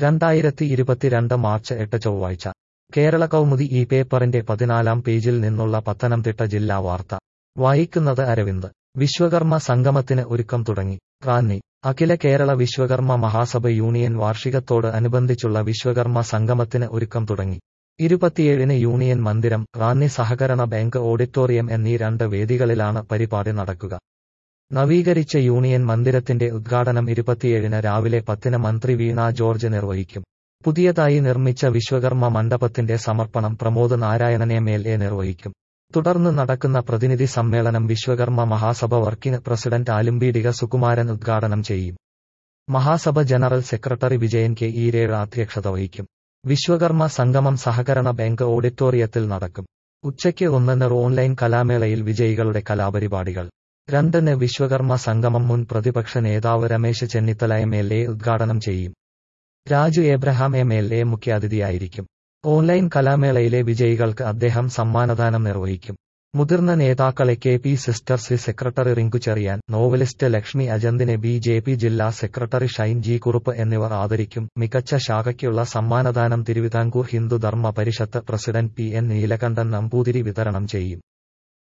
രണ്ടായിരത്തി ഇരുപത്തിരണ്ട് മാർച്ച് എട്ട് ചൊവ്വാഴ്ച കേരള കൗമുദി ഈ പേപ്പറിന്റെ പതിനാലാം പേജിൽ നിന്നുള്ള പത്തനംതിട്ട ജില്ലാ വാർത്ത വായിക്കുന്നത് അരവിന്ദ് വിശ്വകർമ്മ സംഗമത്തിന് ഒരുക്കം തുടങ്ങി റാന്നി അഖില കേരള വിശ്വകർമ്മ മഹാസഭ യൂണിയൻ വാർഷികത്തോട് അനുബന്ധിച്ചുള്ള വിശ്വകർമ്മ സംഗമത്തിന് ഒരുക്കം തുടങ്ങി ഇരുപത്തിയേഴിന് യൂണിയൻ മന്ദിരം റാന്നി സഹകരണ ബാങ്ക് ഓഡിറ്റോറിയം എന്നീ രണ്ട് വേദികളിലാണ് പരിപാടി നടക്കുക നവീകരിച്ച യൂണിയൻ മന്ദിരത്തിന്റെ ഉദ്ഘാടനം ഇരുപത്തിയേഴിന് രാവിലെ പത്തിന് മന്ത്രി വീണ ജോർജ് നിർവഹിക്കും പുതിയതായി നിർമ്മിച്ച വിശ്വകർമ്മ മണ്ഡപത്തിന്റെ സമർപ്പണം Pramod Narayanan M L A നിർവഹിക്കും തുടർന്ന് നടക്കുന്ന പ്രതിനിധി സമ്മേളനം വിശ്വകർമ്മ മഹാസഭ വർക്കിംഗ് പ്രസിഡന്റ് ആലുംബീഡിക സുകുമാരൻ ഉദ്ഘാടനം ചെയ്യും Mahasabha general secretary Vijayan K ഈരേഴ് അധ്യക്ഷത വഹിക്കും വിശ്വകർമ്മ സംഗമം സഹകരണ ബാങ്ക് ഓഡിറ്റോറിയത്തിൽ നടക്കും ഉച്ചയ്ക്ക് ഒന്നിന് ഓൺലൈൻ കലാമേളയിൽ വിജയികളുടെ കലാപരിപാടികൾ രണ്ടിന് വിശ്വകർമ്മ സംഗമം മുൻ പ്രതിപക്ഷ നേതാവ് Ramesh Chennithala M L A ഉദ്ഘാടനം ചെയ്യും Raju Abraham M L A മുഖ്യാതിഥിയായിരിക്കും ഓൺലൈൻ കലാമേളയിലെ വിജയികൾക്ക് അദ്ദേഹം സമ്മാനദാനം നിർവഹിക്കും മുതിർന്ന നേതാക്കളെ K P sisters secretary Rinku Cherian novelist Lakshmi അജന്തിനെ ബി ജെ പി ജില്ലാ സെക്രട്ടറി ഷൈൻ ജി കുറുപ്പ് എന്നിവർ ആദരിക്കും മികച്ച ശാഖയ്ക്കുള്ള സമ്മാനദാനം Thiruvithamkoor Hindu Dharma Parishad president P N Neelakantan Namboothiri വിതരണം ചെയ്യും